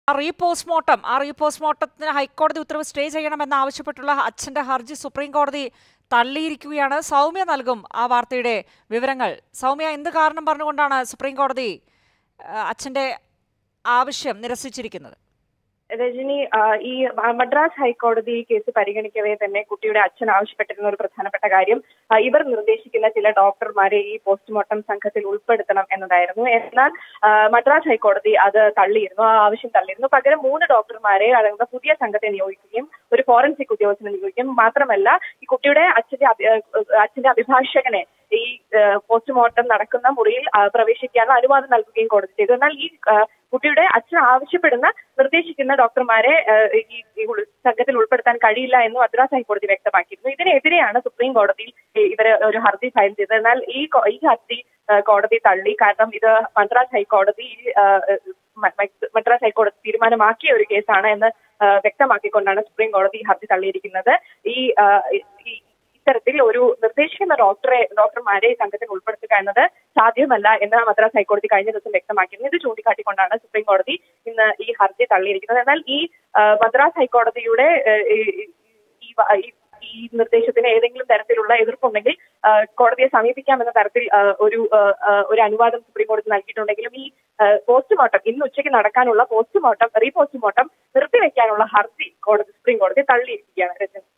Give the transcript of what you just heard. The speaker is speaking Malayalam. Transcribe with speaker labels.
Speaker 1: ആ റീപോസ്റ്റ്മോർട്ടം ആ റീപോസ്റ്റ്മോർട്ടത്തിന് ഹൈക്കോടതി ഉത്തരവ് സ്റ്റേ ചെയ്യണമെന്ന് ആവശ്യപ്പെട്ടുള്ള അച്ഛന്റെ ഹർജി സുപ്രീം കോടതി തള്ളിയിരിക്കുകയാണ് സൗമ്യ നൽകും ആ വാർത്തയുടെ വിവരങ്ങൾ സൗമ്യ എന്ത് കാരണം പറഞ്ഞുകൊണ്ടാണ് സുപ്രീം കോടതി ആ, അച്ഛന്റെ ആവശ്യം നിരസിച്ചിരിക്കുന്നത്
Speaker 2: രജനി ആ, ഈ മദ്രാസ് ഹൈക്കോടതി ഈ കേസ് പരിഗണിക്കവേ തന്നെ കുട്ടിയുടെ അച്ഛൻ ആവശ്യപ്പെട്ടിരുന്ന ഒരു പ്രധാനപ്പെട്ട കാര്യം ആ, ഇവർ നിർദ്ദേശിക്കുന്ന ചില ഡോക്ടർമാരെ ഈ പോസ്റ്റ്മോർട്ടം സംഘത്തിൽ ഉൾപ്പെടുത്തണം എന്നതായിരുന്നു എന്നാൽ ആ, മദ്രാസ് ഹൈക്കോടതി അത് തള്ളിയിരുന്നു ആ ആവശ്യം തള്ളിയിരുന്നു പകരം മൂന്ന് ഡോക്ടർമാരെ അടങ്ങുന്ന പുതിയ സംഘത്തെ നിയോഗിക്കുകയും ഒരു ഫോറൻസിക് ഉദ്യോഗസ്ഥനെ നിയോഗിക്കുകയും മാത്രമല്ല ഈ കുട്ടിയുടെ അച്ഛന്റെ അഭി- ഏഹ് അച്ഛന്റെ അഭിഭാഷകനെ ഈ ഏഹ് പോസ്റ്റ്മോർട്ടം നടക്കുന്ന മുറിയിൽ ആ, പ്രവേശിക്കാനുള്ള അനുവാദം നൽകുകയും കോടതി ചെയ്തു എന്നാൽ ഈ ആ, കുട്ടിയുടെ അച്ഛൻ ആവശ്യപ്പെടുന്ന നിർദ്ദേശിക്കുന്ന ഡോക്ടർമാരെ ഏഹ്, ഈ ഈ ഉൾ- സംഘത്തിൽ ഉൾപ്പെടുത്താൻ കഴിയില്ല എന്ന് മദ്രാസ് ഹൈക്കോടതി വ്യക്തമാക്കിയിരുന്നു ഇതിനെതിരെയാണ് സുപ്രീം കോടതിയിൽ ഈ ഇവര് ഒരു ഹർജി ഫയൽ ചെയ്തത് എന്നാൽ ഈ കോ- ഈ ഹർജി ഏഹ്, കോടതി തള്ളി കാരണം ഇത് മദ്രാസ് ഹൈക്കോടതി ഏഹ്, മ- മ- മദ്രാസ് ഹൈക്കോടതി തീരുമാനമാക്കിയ ഒരു കേസാണ് എന്ന് ഏഹ്, വ്യക്തമാക്കിക്കൊണ്ടാണ് സുപ്രീം കോടതി ഈ ഹർജി തള്ളിയിരിക്കുന്നത് ഈ ഏഹ്, ഈ ഇത്തരത്തിൽ ഒരു നിർദ്ദേശിക്കുന്ന ഡോക്ടറെ ഡോക്ടർമാരെ ഈ സംഘത്തിൽ ഉൾപ്പെടുത്തുക എന്നത് സാധ്യമല്ല എന്ന് മദ്രാസ് ഹൈക്കോടതി കഴിഞ്ഞ ദിവസം വ്യക്തമാക്കിയിരുന്നു ഇത് ചൂണ്ടിക്കാട്ടിക്കൊണ്ടാണ് സുപ്രീം കോടതി ഇന്ന് ഈ ഹർജി തള്ളിയിരിക്കുന്നത് എന്നാൽ ഈ ആ, മദ്രാസ് ഹൈക്കോടതിയുടെ ഏ, ഈ- ഈ വ- ഈ- ഈ നിർദ്ദേശത്തിന് ഏതെങ്കിലും തരത്തിലുള്ള എതിർപ്പുണ്ടെങ്കിൽ ആ, കോടതിയെ സമീപിക്കാമെന്ന തരത്തിൽ ആ, ഒരു ആ, ആ, ഒരു അനുവാദം സുപ്രീം കോടതി നൽകിയിട്ടുണ്ടെങ്കിലും ഈ ആ, പോസ്റ്റ്മോർട്ടം ഇന്ന് ഉച്ചയ്ക്ക് നടക്കാനുള്ള പോസ്റ്റ്മോർട്ടം റീ പോസ്റ്റ്മോർട്ടം നിർത്തിവെക്കാനുള്ള ഹർജി കോടതി സുപ്രീം കോടതി തള്ളിയിരിക്കുകയാണ് രജൻ